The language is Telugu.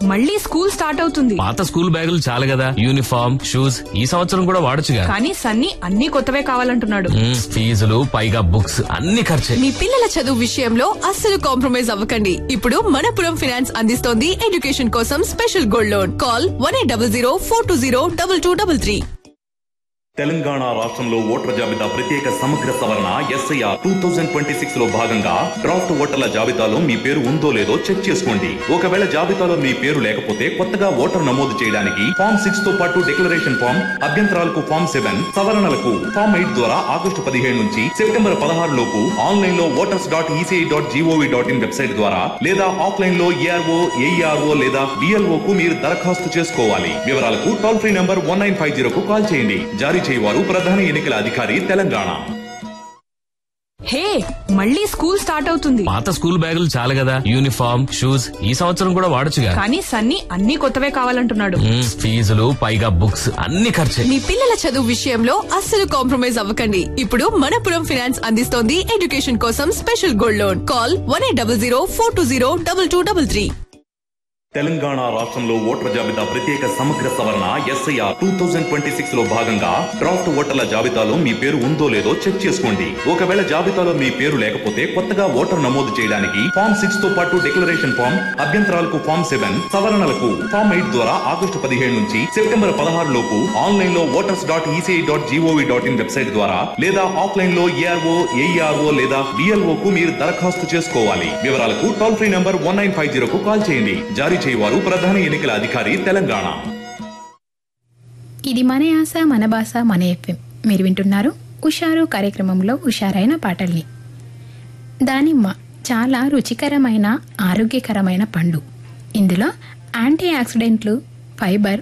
మళ్ళీ స్కూల్ స్టార్ట్ అవుతుంది పాత స్కూల్ బ్యాగులు చాలు కదా యూనిఫామ్ షూస్ ఈ సంవత్సరం కూడా వాడొచ్చుగా కానీ సన్నీ అన్ని కొత్తవే కావాలంటున్నాడు మ్మ్, ఫీజులు పైగా బుక్స్ అన్ని ఖర్చే మీ పిల్లల చదువు విషయంలో అస్సలు కాంప్రమైజ్ అవ్వకండి ఇప్పుడు మనపురం ఫైనాన్స్ అందిస్తోంది ఎడ్యుకేషన్ కోసం special gold loan call one eight double zero four two zero double two double three Telangana రాష్ట్రంలో ఓటర్ల జాబితా ప్రత్యేక సమగ్ర సవరణ SIR two thousand twenty six లో భాగంగా డ్రాఫ్ట్ ఓటర్ల జాబితాలో మీ పేరు ఉందో లేదో చెక్ చేసుకోండి ఒకవేళ జాబితాలో మీ పేరు లేకపోతే కొత్తగా ఓటర్ నమోదు చేయడానికి ఫామ్ సిక్స్ తో పాటు డిక్లరేషన్ ఫామ్ అభ్యంతరాలకు ఫామ్ సెవెన్ సవరణలకు ఫామ్ ఎయిట్ ద్వారా ఆగస్టు పదిహేడు నుంచి సెప్టెంబర్ పదహారు లోపు ఆన్లైన్ లో voters dot ECI dot GOV dot in website ద్వారా లేదా ఆఫ్లైన్ లో ఏఆర్ఓ ఏఈఆర్ఓ లేదా బిఎల్ఓ కు మీరు దరఖాస్తు చేసుకోవాలి వివరాలకు toll free number one nine five zero కు కాల్ చేయండి జారీ చేయవారు ప్రధాన ఎన్నికల అధికారి తెలంగాణ హే మళ్ళీ స్కూల్ స్టార్ట్ అవుతుంది పాత స్కూల్ బ్యాగులు చాలు కదా యూనిఫామ్ షూస్ ఈ సంవత్సరం కూడా వాడొచ్చుగా కానీ సన్నీ అన్ని కొత్తవే కావాలంటున్నాడు మ్మ్, ఫీజులు పైగా బుక్స్ అన్ని ఖర్చే మీ పిల్లల చదువు విషయంలో అస్సలు కాంప్రమైజ్ అవ్వకండి ఇప్పుడు మనపురం ఫైనాన్స్ అందిస్తోంది ఎడ్యుకేషన్ కోసం special gold loan call one eight double zero four two zero double two double three Telangana రాష్ట్రంలో ఓటర్ల జాబితా ప్రత్యేక సమగ్ర సవరణ SIR two thousand twenty six లో భాగంగా డ్రాఫ్ట్ ఓటర్ల జాబితాలో మీ పేరు ఉందో లేదో చెక్ చేసుకోండి ఒకవేళ జాబితాలో మీ పేరు లేకపోతే కొత్తగా ఓటర్ నమోదు చేయడానికి ఫామ్ సిక్స్ తో పాటు డిక్లరేషన్ ఫామ్ అభ్యంతరాలకు ఫామ్ సెవెన్ సవరణలకు ఫామ్ ఎయిట్ ద్వారా ఆగస్టు పదిహేడు నుంచి సెప్టెంబర్ పదహారు లోపు ఆన్లైన్ లో voters dot ECI dot GOV dot in website ద్వారా లేదా ఆఫ్లైన్ లో ఏఆర్ఓ ఏఈఆర్ఓ లేదా బిఎల్ఓ కు మీరు దరఖాస్తు చేసుకోవాలి వివరాలకు toll free number one nine five zero కు కాల్ చేయండి జారీ చేయవారు ప్రధాన ఎన్నికల అధికారి తెలంగాణ ఇది మన యాస మన భాష మన ఎఫ్ఎం మీరు వింటున్నారు ఉషారు కార్యక్రమంలో ఉషారైన పాటల్ని దానిమ్మ చాలా రుచికరమైన ఆరోగ్యకరమైన పండు ఇందులో యాంటీ ఆక్సిడెంట్లు ఫైబర్